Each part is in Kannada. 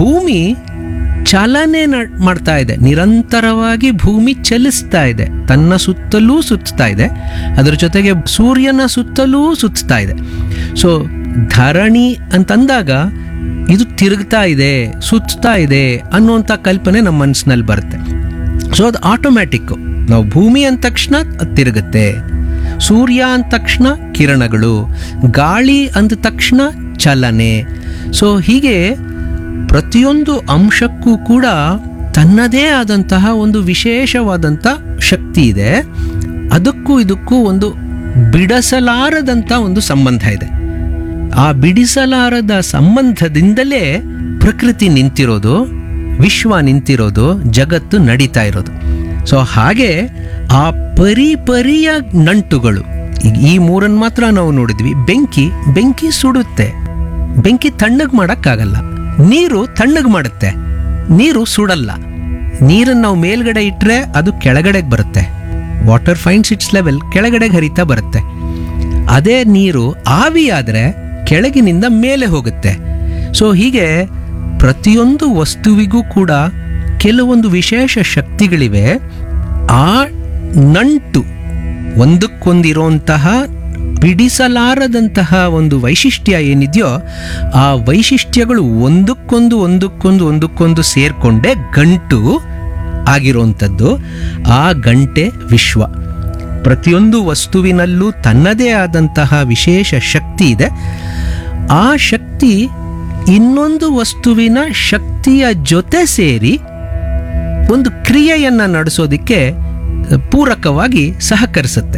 ಭೂಮಿ ಚಲನೆ ನ- ಮಾಡ್ತಾ ಇದೆ ನಿರಂತರವಾಗಿ ಭೂಮಿ ಚಲಿಸ್ತಾ ಇದೆ ತನ್ನ ಸುತ್ತಲೂ ಸುತ್ತಾ ಇದೆ ಅದರ ಜೊತೆಗೆ ಸೂರ್ಯನ ಸುತ್ತಲೂ ಸುತ್ತಾ ಇದೆ ಸೊ ಧರಣಿ ಅಂತಂದಾಗ ಇದು ತಿರುಗ್ತಾ ಇದೆ ಸುತ್ತಾ ಇದೆ ಅನ್ನುವಂಥ ಕಲ್ಪನೆ ನಮ್ಮ ಮನಸ್ಸಿನಲ್ಲಿ ಬರುತ್ತೆ ಸೊ ಅದು ಆಟೋಮ್ಯಾಟಿಕ್ಕು ನಾವು ಭೂಮಿ ಅಂದ ತಕ್ಷಣ ಅದು ತಿರುಗುತ್ತೆ ಸೂರ್ಯ ಅಂದ ತಕ್ಷಣ ಕಿರಣಗಳು ಗಾಳಿ ಅಂದ ತಕ್ಷಣ ಚಲನೆ ಸೊ ಹೀಗೆ ಪ್ರತಿಯೊಂದು ಅಂಶಕ್ಕೂ ಕೂಡ ತನ್ನದೇ ಆದಂತಹ ಒಂದು ವಿಶೇಷವಾದಂಥ ಶಕ್ತಿ ಇದೆ ಅದಕ್ಕೂ ಇದಕ್ಕೂ ಒಂದು ಬಿಡಸಲಾರದಂಥ ಒಂದು ಸಂಬಂಧ ಇದೆ ಆ ಬಿಡಿಸಲಾರದ ಸಂಬಂಧದಿಂದಲೇ ಪ್ರಕೃತಿ ನಿಂತಿರೋದು ವಿಶ್ವ ನಿಂತಿರೋದು ಜಗತ್ತು ನಡೀತಾ ಇರೋದು ಸೊ ಹಾಗೆ ಆ ಪರಿ ಪರಿಯ ನಂಟುಗಳು ಈಗ ಈ ಮೂರನ್ನು ಮಾತ್ರ ನಾವು ನೋಡಿದ್ವಿ ಬೆಂಕಿ ಬೆಂಕಿ ಸುಡುತ್ತೆ ಬೆಂಕಿ ತಣ್ಣಗೆ ಮಾಡೋಕ್ಕಾಗಲ್ಲ ನೀರು ತಣ್ಣಗೆ ಮಾಡುತ್ತೆ ನೀರು ಸುಡಲ್ಲ ನೀರನ್ನು ನಾವು ಮೇಲ್ಗಡೆ ಇಟ್ಟರೆ ಅದು ಕೆಳಗಡೆಗೆ ಬರುತ್ತೆ ವಾಟರ್ ಫೈನ್ಸ್ ಇಟ್ಸ್ ಲೆವೆಲ್ ಕೆಳಗಡೆಗೆ ಹರಿತಾ ಬರುತ್ತೆ ಅದೇ ನೀರು ಆವಿಯಾದರೆ ಕೆಳಗಿನಿಂದ ಮೇಲೆ ಹೋಗುತ್ತೆ ಸೊ ಹೀಗೆ ಪ್ರತಿಯೊಂದು ವಸ್ತುವಿಗೂ ಕೂಡ ಕೆಲವೊಂದು ವಿಶೇಷ ಶಕ್ತಿಗಳಿವೆ ಆ ನಂಟು ಒಂದಕ್ಕೊಂದಿರುವಂತಹ ಬಿಡಿಸಲಾರದಂತಹ ಒಂದು ವೈಶಿಷ್ಟ್ಯ ಏನಿದೆಯೋ ಆ ವೈಶಿಷ್ಟ್ಯಗಳು ಒಂದಕ್ಕೊಂದು ಒಂದಕ್ಕೊಂದು ಒಂದಕ್ಕೊಂದು ಸೇರ್ಕೊಂಡೇ ಗಂಟು ಆಗಿರುವಂಥದ್ದು ಆ ಗಂಟೆ ವಿಶ್ವ ಪ್ರತಿಯೊಂದು ವಸ್ತುವಿನಲ್ಲೂ ತನ್ನದೇ ಆದಂತಹ ವಿಶೇಷ ಶಕ್ತಿ ಇದೆ ಆ ಶಕ್ತಿ ಇನ್ನೊಂದು ವಸ್ತುವಿನ ಶಕ್ತಿಯ ಜೊತೆ ಸೇರಿ ಒಂದು ಕ್ರಿಯೆಯನ್ನು ನಡೆಸೋದಕ್ಕೆ ಪೂರಕವಾಗಿ ಸಹಕರಿಸುತ್ತೆ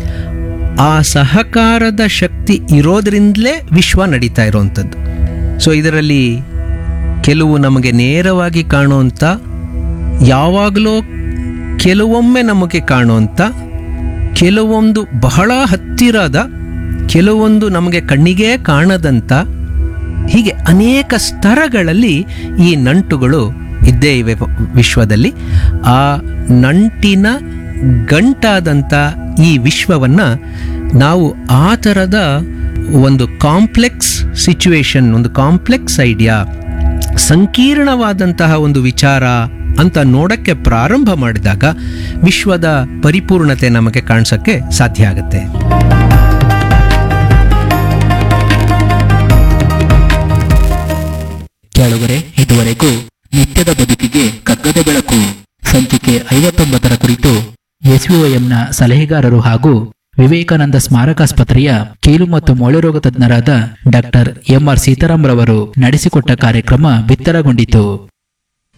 ಆ ಸಹಕಾರದ ಶಕ್ತಿ ಇರೋದ್ರಿಂದಲೇ ವಿಶ್ವ ನಡೀತಾ ಇರುವಂಥದ್ದು ಸೊ ಇದರಲ್ಲಿ ಕೆಲವು ನಮಗೆ ನೇರವಾಗಿ ಕಾಣುವಂಥ ಯಾವಾಗಲೂ ಕೆಲವೊಮ್ಮೆ ನಮಗೆ ಕಾಣುವಂಥ ಕೆಲವೊಂದು ಬಹಳ ಹತ್ತಿರದ ಕೆಲವೊಂದು ನಮಗೆ ಕಣ್ಣಿಗೆ ಕಾಣದಂಥ ಹೀಗೆ ಅನೇಕ ಸ್ತರಗಳಲ್ಲಿ ಈ ನಂಟುಗಳು ಇದ್ದೇ ಇವೆ ವ- ವಿಶ್ವದಲ್ಲಿ ಆ ನಂಟಿನ ಗಂಟಾದಂಥ ಈ ವಿಶ್ವವನ್ನು ನಾವು ಆ ಥರದ ಒಂದು ಕಾಂಪ್ಲೆಕ್ಸ್ ಸಿಚುವೇಶನ್ ಒಂದು ಕಾಂಪ್ಲೆಕ್ಸ್ ಐಡಿಯಾ ಸಂಕೀರ್ಣವಾದಂತಹ ಒಂದು ವಿಚಾರ ಅಂತ ನೋಡಕ್ಕೆ ಪ್ರಾರಂಭ ಮಾಡಿದಾಗ ವಿಶ್ವದ ಪರಿಪೂರ್ಣತೆ ನಮಗೆ ಕಾಣಿಸೋಕ್ಕೆ ಸಾಧ್ಯ ಆಗುತ್ತೆ ಕೇಳುಗರೆ ಇದುವರೆಗೂ ನಿತ್ಯದ ಬದುಕಿಗೆ ಕಗ್ಗದ ಬೆಳಕು ಸಂಚಿಕೆ ಐವತ್ತೊಂಬತ್ತರ ಕುರಿತು ಎಸ್ವಿಒಎಂನ ಸಲಹೆಗಾರರು ಹಾಗೂ ವಿವೇಕಾನಂದ ಸ್ಮಾರಕಾಸ್ಪತ್ರೆಯ ಕೀಲು ಮತ್ತು ಮೊಳೆರೋಗ ತಜ್ಞರಾದ ಡಾಕ್ಟರ್ ಎಂಆರ್ ಸೀತಾರಾಮ್ ರವರು ನಡೆಸಿಕೊಟ್ಟ ಕಾರ್ಯಕ್ರಮ ಬಿತ್ತರಗೊಂಡಿತು